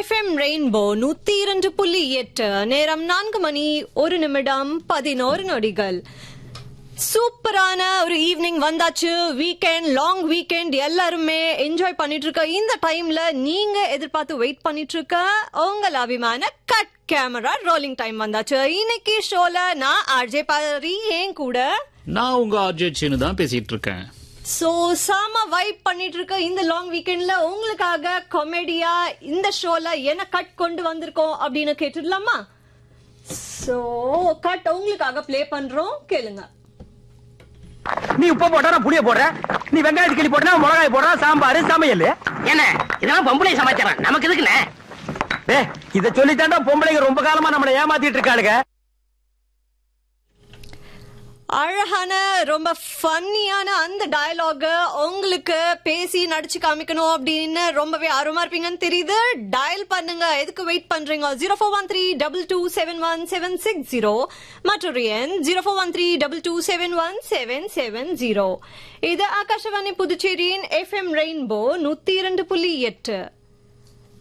FM rainbow நூத்தி இரண்டு புள்ளி எட்டு நேரம் நான்கு மணி ஒரு நிமிடம் பதினோரு நொடிகள் சூப்பரான ஒரு ஈவினிங் வந்தாச்சு வீக்கெண்ட் லாங் வீக்கெண்ட் எல்லாருமே என்ஜாய் பண்ணிட்டு இருக்க இந்த டைம்ல நீங்க எதிர்பார்த்து வெயிட் பண்ணிட்டு இருக்க உங்கள் அபிமான கட் கேமரா ரோலிங் டைம் வந்தாச்சு இன்னைக்கு ஷோல நான் ஆர்ஜே பாரி ஏன் கூட நான் உங்க ஆர்ஜே சீனு தான் பேசிட்டு இருக்கேன் சோ சாம வைப் பண்ணிட்டு இருக்க இந்த லாங் வீக்கெண்ட்ல உங்களுக்காக காமெடியா இந்த ஷோல என்ன கட் கொண்டு வந்திருக்கோம் அப்படின்னு கேட்டுடலாமா சோ கட் உங்களுக்காக ப்ளே பண்றோம் கேளுங்க நீ உப்பு போட்டா நான் புளிய போடுறேன் நீ வெங்காயத்து கிளி போட்டா மிளகாய் போடுற சாம்பார் சமையல் என்ன இதெல்லாம் பொம்பளை சமாச்சாரம் நமக்கு எதுக்குண்ணே டே இத சொல்லித்தாண்டா பொம்பளைங்க ரொம்ப காலமா நம்மளை ஏமாத்திட்டு இருக்காளுங்க அழகான ரொம்ப ஃபன்னியான அந்த டயலாக உங்களுக்கு பேசி நடிச்சு காமிக்கணும் அப்படின்னு ரொம்பவே ஆர்வமா இருப்பீங்கன்னு தெரியுது டயல் பண்ணுங்க எதுக்கு வெயிட் பண்றீங்க zero four one three double two seven one seven six zero மற்றொரு எண் zero four one three double two seven one seven seven zero இது ஆகாஷவாணி புதுச்சேரியின் எஃப்எம் ரெயின்போ நூத்தி இரண்டு புள்ளி எட்டு